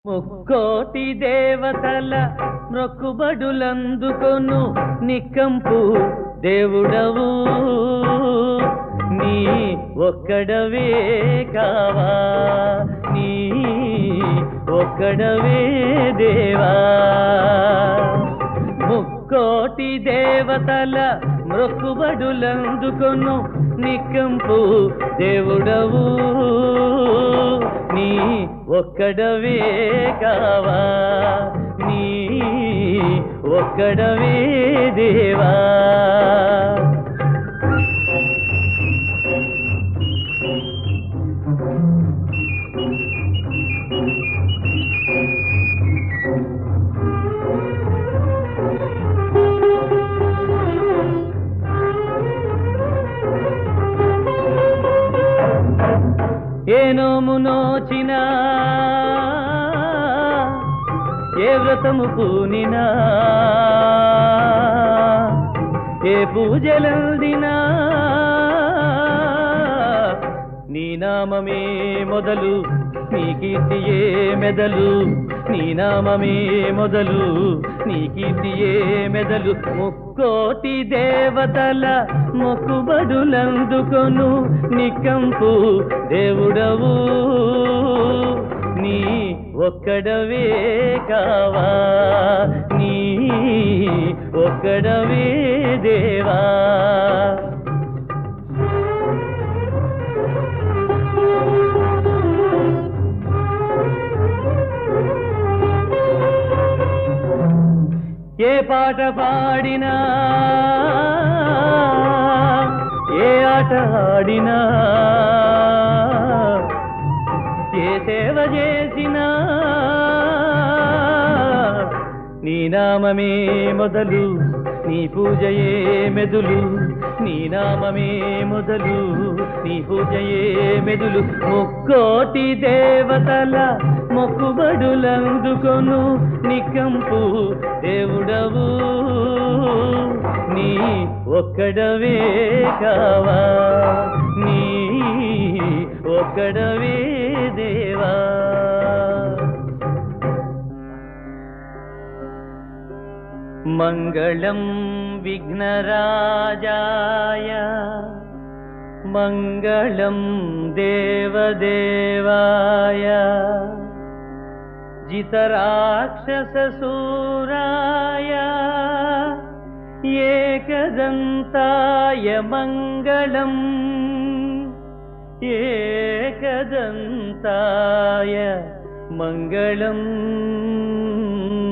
ముక్కోటి దేవతల మొక్కుబడులందుకొను నిక్కంపు దేవుడవు నీ ఒక్కడవే కావా నీ ఒక్కడవే దేవా ముక్కోటి దేవతల మొక్కుబడులందుకొను నిక్కంపు దేవుడవు నీ ఒక్కడవే కావా నీ ఒక్కడవే దేవా ఏ నోము నోచినా ఏ వ్రతము పూనినా ఏ పూజలందినా నీ నామమే మొదలు నీ కీర్తియే మెదలు నీ నామమే మొదలు నీ కీర్తియే మెదలు ముక్కోటి దేవతల మొక్కుబడులందుకొను నికంపు దేవుడవు నీ ఒక్కడవే కావా నీ ఒక్కడవే దేవా ఏ పాట పాడినా ఏ ఆట ఆడినా ఏ సేవ చేసినా నీ నామమే మొదలు నీ పూజయే మెదులు నీ నామమే మొదలు నీ పూజయే మెదులు ముక్కోటి దేవతల మొక్కుబడులందుకొను నికంపు దేవుడవు నీ ఒక్కడవే కావా నీ ఒక్కడవే దేవా मङ्गलं विघ्नराजाय मङ्गलं देवदेवाय जितराक्षससूराय एकदन्ताय मङ्गलम् एकदन्ताय मङ्गलम्